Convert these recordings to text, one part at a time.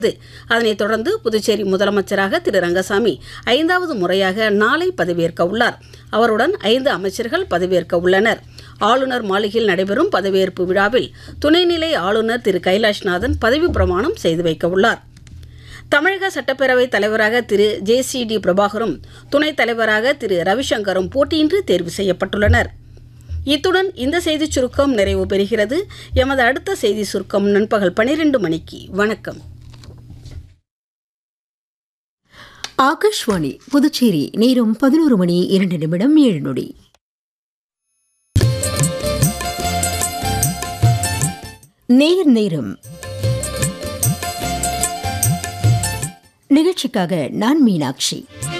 அதனைத் தொடர்ந்து புதுச்சேரி முதலமைச்சராக திரு ரங்கசாமி ஐந்தாவது முறையாக நாளை பதவியேற்க உள்ளார் அவருடன் ஐந்து அமைச்சர்கள் பதவியேற்க உள்ளனர் ஆளுநர் மாளிகையில் நடைபெறும் பதவியேற்பு விழாவில் துணைநிலை ஆளுநர் திரு கைலாஷ்நாதன் பதவி பிரமாணம் செய்து வைக்க உள்ளார் தமிழக சட்டப்பேரவைத் தலைவராக திரு ஜே சி டி பிரபாகரும் துணைத் தலைவராக திரு ரவிசங்கரும் போட்டியின்றி தேர்வு செய்யப்பட்டுள்ளனர் இத்துடன் இந்த செய்திச் சுருக்கம் நிறைவு பெறுகிறது எமது அடுத்த செய்தி சுருக்கம் நண்பகல் பனிரெண்டு மணிக்கு வணக்கம் ஆகாஷ்வாணி புதுச்சேரி நேரம் பதினோரு மணி இரண்டு நிமிடம் ஏழு நொடி நேர் நேரம் நிகழ்ச்சிக்காக நான் மீனாட்சி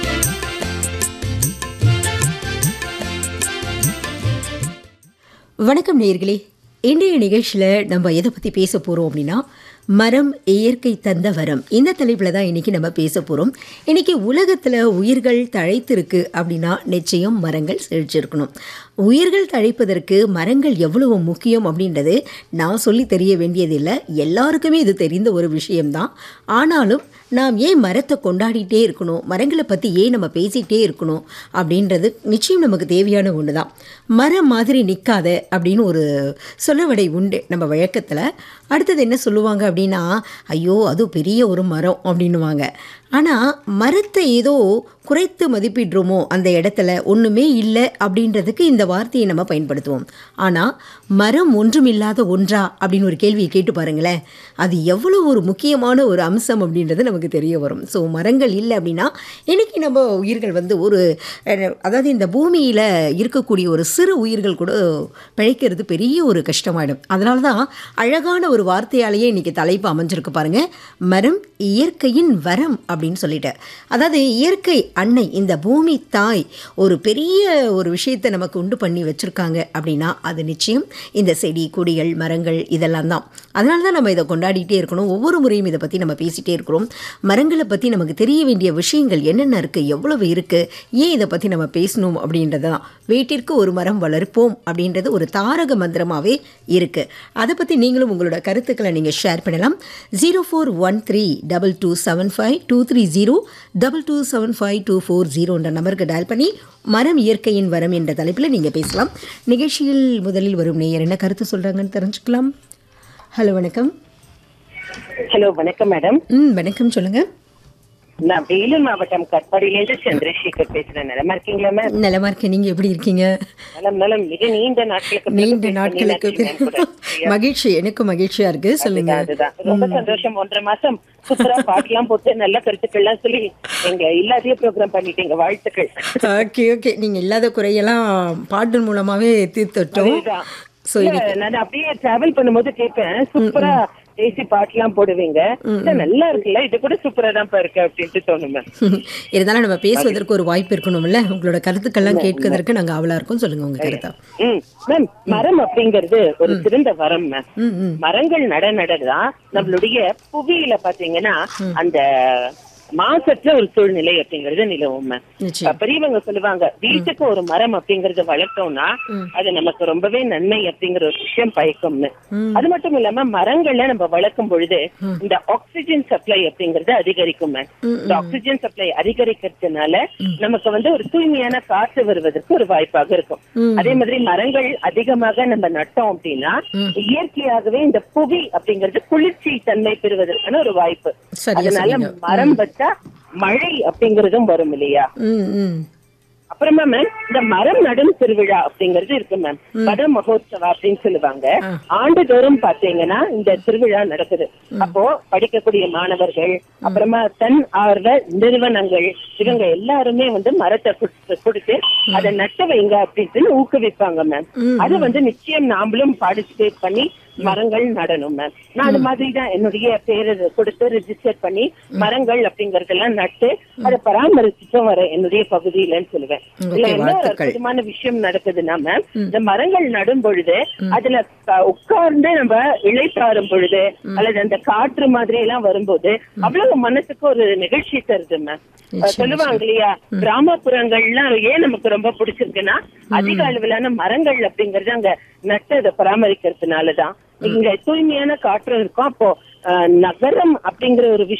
வணக்கம் நேர்களே இன்றைய நிகழ்ச்சியில் நம்ம எதை பற்றி பேச போகிறோம் அப்படின்னா மரம் இயற்கை தந்த வரம் இந்த தலைப்பில் தான் இன்றைக்கி நம்ம பேச போகிறோம் இன்றைக்கி உலகத்தில் உயிர்கள் தழைத்திருக்கு அப்படின்னா நிச்சயம் மரங்கள் செழிச்சிருக்கணும் உயிர்கள் தழைப்பதற்கு மரங்கள் எவ்வளவு முக்கியம் அப்படின்றது நான் சொல்லி தெரிய வேண்டியதில்லை எல்லாருக்குமே இது தெரிந்த ஒரு விஷயம்தான் ஆனாலும் நாம் ஏன் மரத்தை கொண்டாடிட்டே இருக்கணும் மரங்களை பற்றி ஏன் நம்ம பேசிகிட்டே இருக்கணும் அப்படின்றது நிச்சயம் நமக்கு தேவையான ஒன்று தான் மரம் மாதிரி நிற்காத அப்படின்னு ஒரு சொல்லவடை உண்டு நம்ம வழக்கத்தில் அடுத்தது என்ன சொல்லுவாங்க அப்படின்னா ஐயோ அது பெரிய ஒரு மரம் அப்படின்னுவாங்க ஆனால் மரத்தை ஏதோ குறைத்து மதிப்பிடுறோமோ அந்த இடத்துல ஒன்றுமே இல்லை அப்படின்றதுக்கு இந்த வார்த்தையை நம்ம பயன்படுத்துவோம் ஆனால் மரம் ஒன்றுமில்லாத ஒன்றா அப்படின்னு ஒரு கேள்வியை கேட்டு பாருங்களேன் அது எவ்வளோ ஒரு முக்கியமான ஒரு அம்சம் அப்படின்றது நமக்கு தெரிய வரும் ஸோ மரங்கள் இல்லை அப்படின்னா இன்றைக்கி நம்ம உயிர்கள் வந்து ஒரு அஹ், அதாவது இந்த பூமியில் இருக்கக்கூடிய ஒரு சிறு உயிர்கள் கூட பிழைக்கிறது பெரிய ஒரு கஷ்டமாயிடும் அதனால தான் அழகான ஒரு வார்த்தையாலேயே இன்றைக்கி தலைப்பு அமைஞ்சிருக்கு பாருங்கள் மரம் இயற்கையின் வரம் அப்படின்னு சொல்லிட்டு அதாவது இயற்கை அன்னை இந்த பூமி தாய் ஒரு பெரிய ஒரு விஷயத்தை நமக்கு உண்டு பண்ணி வச்சுருக்காங்க அப்படின்னா அது நிச்சயம் இந்த செடி கொடிகள் மரங்கள் இதெல்லாம் தான் அதனால தான் நம்ம இதை கொண்டாடிட்டே இருக்கணும் ஒவ்வொரு முறையும் இதை பற்றி நம்ம பேசிகிட்டே இருக்கிறோம் மரங்களை பற்றி நமக்கு தெரிய வேண்டிய விஷயங்கள் என்னென்ன இருக்குது எவ்வளவு இருக்குது ஏன் இதை பற்றி நம்ம பேசணும் அப்படின்றது தான் வீட்டிற்கு ஒரு மரம் வளர்ப்போம் அப்படின்றது ஒரு தாரக மந்திரமாகவே இருக்குது அதை பற்றி நீங்களும் உங்களோட கருத்துக்களை நீங்கள் ஷேர் பண்ணலாம் zero four one three double two seven five two three zero double two seven five two four ஜீரோன்ற நம்பருக்கு டயல் பண்ணி மரம் இயற்கையின் வரம் என்ற தலைப்பில் நீங்கள் பேசலாம் நிகழ்ச்சியில் முதலில் வரும் நேயர் என்ன கருத்து சொல்கிறாங்கன்னு தெரிஞ்சுக்கலாம் ஹலோ வணக்கம் ஹலோ வணக்கம் மேடம் ம் வணக்கம் சொல்லுங்கள் நான் வேலூர் மாவட்டம் கட்பாடியிலேருந்து சந்திரசேகர் பேசுறேன் நலமா இருக்கீங்களா மேம் நலமா இருக்கேன் நீங்கள் எப்படி இருக்கீங்க நலம் நலம் மிக நீண்ட நாட்களுக்கு பிறகு நீண்ட பேசுறேன் நாட்களுக்கு மீனாட்சி மேம் கூட. பிறகு மகிழ்ச்சி எனக்கு மகிழ்ச்சியா இருக்கு சொல்லுங்க அதுதான் ரொம்ப சந்தோஷம் ஒன்றரை மாசம் சூப்பரா பாட்டுலாம் போட்டு நல்ல கருத்துக்கள்லாம் சொல்லி எங்க இல்லாதைய ப்ரோக்ராம் பண்ணிட்டீங்க வாழ்த்துக்கள் ஓகே ஓகே நீங்க இல்லாத குறையெல்லாம் பாட்டு மூலமாவே தீர்த்துட்டோம் அதுதான். ஸோ இல்ல, நான் அப்படியே டிராவல் பண்ணும்போது கேட்பேன் சூப்பரா பேசி பாட்டுலாம் போடுவீங்க இல்ல, நல்லா இருக்குல்ல இது கூட சூப்பரா தான் இருக்கு அப்படின்ட்டு தோணும் மேம் இருந்தாலும் நம்ம பேசுவதற்கு ஒரு வாய்ப்பு இருக்கணும்ல உங்களோட கருத்துக்கள்லாம் கேட்கறதுக்கு நாங்க ஆவலா இருக்கோம் சொல்லுங்க உங்க கருத்தா ம் மேம் மரம் அப்படிங்கிறது ஒரு சிறந்த வரம் மேம் ம் ம் மரங்கள் நட நடதான் நம்மளுடைய புவியில பாத்தீங்கன்னா அந்த மாசற்ற ஒரு சூழ்நிலை அப்படிங்கறது நிலவும் மேம் நிச்சயம் பெரியவங்க சொல்லுவாங்க வீட்டுக்கு ஒரு மரம் அப்படிங்கறது வளர்த்தோம்னா அது நமக்கு ரொம்பவே நன்மை அப்படிங்கிற ஒரு விஷயம் பயக்கும்னு ம். அது மட்டும் இல்லாம மரங்கள்ல நம்ம வளர்க்கும் பொழுது இந்த ஆக்சிஜன் சப்ளை அப்படிங்கறது அதிகரிக்கும் மேம் இந்த ஆக்சிஜன் சப்ளை அதிகரிக்கிறதுனால நமக்கு வந்து ஒரு தூய்மையான காற்று வருவதற்கு ஒரு வாய்ப்பாக இருக்கும் ம். அதே மாதிரி மரங்கள் அதிகமாக நம்ம நட்டோம் அப்படின்னா இயற்கையாகவே இந்த புவி அப்படிங்கிறது குளிர்ச்சி தன்மை பெறுவதற்கான ஒரு வாய்ப்பு சரியா அதனால சொன்னீங்க. மரம் வச்சா மழை அப்படிங்கறதும் வரும் இல்லையா ம் ம் அப்புறமா மேம் இந்த மரம் நடும் திருவிழா அப்படிங்கிறது இருக்கு மேம் வட மகோத்சவா அப்படின்னு சொல்லுவாங்க ஆண்டுதோறும் பாத்தீங்கன்னா இந்த திருவிழா நடக்குது அப்போ படிக்கக்கூடிய மாணவர்கள் அப்புறமா தன் ஆர்வ நிறுவனங்கள் இவங்க எல்லாருமே வந்து மரத்தை கொடுத்து கொடுத்து அதை நட்டு வைங்க அப்படின்னு ஊக்குவிப்பாங்க மேம் அது வந்து நிச்சயம் நாமளும் பார்ட்டிசிபேட் பண்ணி மரங்கள் நடணும் மேம் நான் அது மாதிரி தான் என்னுடைய பேரு கொடுத்து ரிஜிஸ்டர் பண்ணி மரங்கள் அப்படிங்கறதெல்லாம் நட்டு அதை பராமரிச்சுட்டும் வரேன் என்னுடைய பகுதியிலன்னு சொல்லுவேன் Okay, இதுல என்ன ஒரு வாழ்த்துக்கள். அற்புதமான விஷயம் நடக்குதுன்னா மேம் இந்த மரங்கள் நடும் பொழுது அதுல க- உட்கார்ந்து நம்ம இளைப்பாறும் பொழுது அல்லது அந்த காற்று மாதிரி எல்லாம் வரும்போது அவ்வளவு மனசுக்கு ஒரு நிகழ்ச்சி தருது மேம் நிச்சயம், சொல்லுவாங்க இல்லையா கிராமப்புறங்கள்லாம் ஏன் நமக்கு ரொம்ப பிடிச்சிருக்குன்னா அதிக அளவிலான மரங்கள் அப்படிங்கறது அங்க நட்டு அதை பராமரிக்கிறதுனாலதான் இங்க தூய்மையான காற்று இருக்கும் அப்போ அஹ், நகரம் அப்படிங்கிற ஒரு விஷயம்